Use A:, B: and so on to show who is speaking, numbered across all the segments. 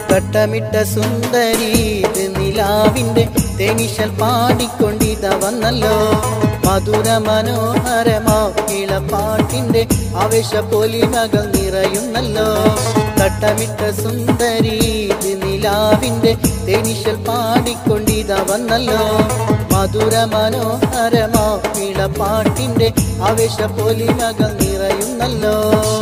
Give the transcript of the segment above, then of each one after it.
A: തട്ടമിട്ട സുന്ദരി ഇത് നിലാവിന്റെ തേനിശൽ പാടിക്കൊണ്ടിത വന്നല്ലോ മധുര മനോഹരമാ ഇളപ്പാട്ടിന്റെ ആവേശ പൊലിമകൾ നിറയുന്നല്ലോ തട്ടമിട്ട സുന്ദരി ഇത് നിലാവിന്റെ തേനിശൽ പാടിക്കൊണ്ടിത വന്നല്ലോ മധുര മനോഹരമാ ഇളപ്പാട്ടിന്റെ ആവേശ പൊലിമകൾ നിറയുന്നല്ലോ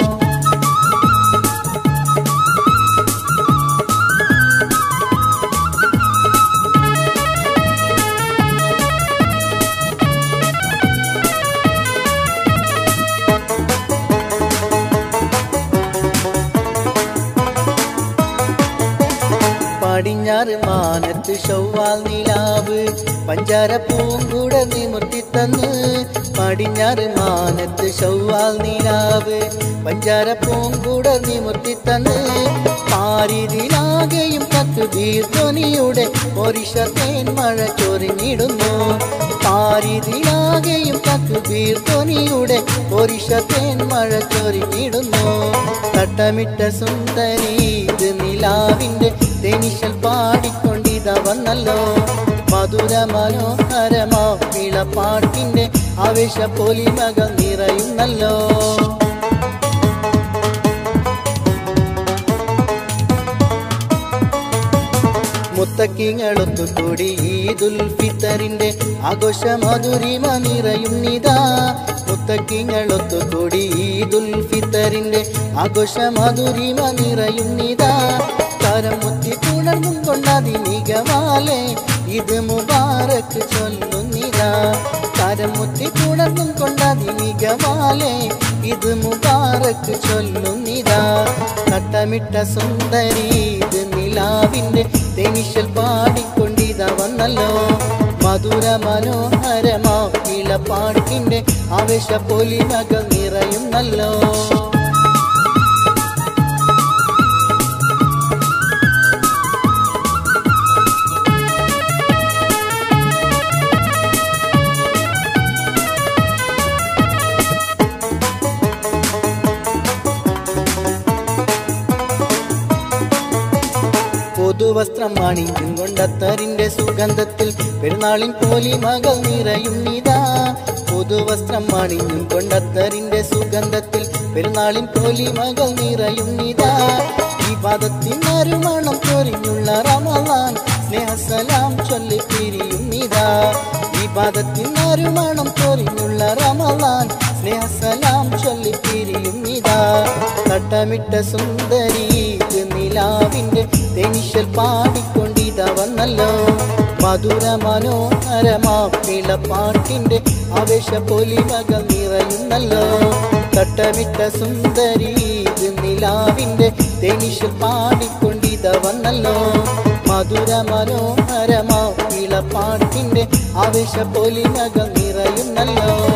A: പടിഞ്ഞാറ് മാനത്ത് ചൊവ്വാൽ നിലാവ് പഞ്ചാര പൂങ്കുട നിമുർത്തി തന്ന് പടിഞ്ഞാറ് മാനത്ത് ചൊവ്വാൽ നിലാവ് പഞ്ചാര പൂങ്കുട നിമുർത്തി തന്ന് പാരിതിലാകെയും കത്ത് ധ്വനിയുടെ ഒരിഷ തേൻ മഴ ചൊരിഞ്ഞിടുന്നു പാരിതിലാകെയും കത്ത് ധ്വനിയുടെ ഒരിഷ തേൻ മഴ ചൊരിഞ്ഞിടുന്നു തട്ടമിട്ട സുന്ദരി ഇത് നിലാവിന്റെ തേനിശൽ പാടിക്കൊണ്ടിത വന്നല്ലോ മധുര മനോഹരമാ വിളപ്പാട്ടിന്റെ ആവേശ പൊലിമകൾ നിറയുന്നല്ലോ മുത്തക്കിങ്ങളൊത്തുകൂടി ഈദുൽ ഫിത്തറിന്റെ ആഘോഷ മധുരിമ നിറയുന്നിതാ മുത്തക്കിങ്ങളൊത്തുകൂടി ഈദുൽ ഫിത്തറിന്റെ ആഘോഷ മധുരിമ നിറയുന്നിതാ കരം മുത്തി പുണർന്നും കൊണ്ടതി മികമാലെ ഇത് മുബാറക്ക് ചൊല്ലുന്നിതാ കരം മുത്തി പുണർന്നും കൊണ്ടതി മികമാലെ ഇത് മുബാറക്ക് ചൊല്ലുന്നിതാ തട്ടമിട്ട സുന്ദരി ഇത് നിലാവിന്റെ തേനിശൽ പാടിക്കൊണ്ടിത വന്നല്ലോ മധുര മനോഹരമാ ഇളപ്പാട്ടിന്റെ ആവേശ പൊലിമകൾ നിറയുന്നല്ലോ പുതുവസ്ത്രം അണിഞ്ഞും കൊണ്ടത്തറിന്റെ സുഗന്ധത്തിൽ പെരുന്നാളിൻ പോലി മകൾ നിറയുന്നിതാ പുതുവസ്ത്രം അണിഞ്ഞും കൊണ്ടത്തറിന്റെ സുഗന്ധത്തിൽ പെരുന്നാളിൻ പോലി മകൾ നിറയുന്നിതാ ഈ പദത്തിൻ അരുമണം ചൊരിഞ്ഞുള്ള റമലാൻ സ്നേഹസലാം ചൊല്ലി പിരിയുന്നിതാ ഈ പദത്തിൻ അരുമണം ചൊരിഞ്ഞുള്ള റമലാൻ സ്നേഹസലാം ചൊല്ലി പിരിയുന്നിതാ തട്ടമിട്ട സുന്ദരി ഇത് നിലാവിന്റെ തെനിശൽ പാടിക്കൊണ്ടിത വന്നല്ലോ മധുര മനോഹരമാ പിളപ്പാട്ടിന്റെ ആവേശ പൊലിമകൾ നിറയുന്നല്ലോ തട്ടമിട്ട സുന്ദരി ഇത് നിലാവിന്റെ തെനിശൽ പാടിക്കൊണ്ടിത വന്നല്ലോ മധുര മനോഹരമാ പിളപ്പാട്ടിന്റെ ആവേശ പൊലിമകൾ നിറയുന്നല്ലോ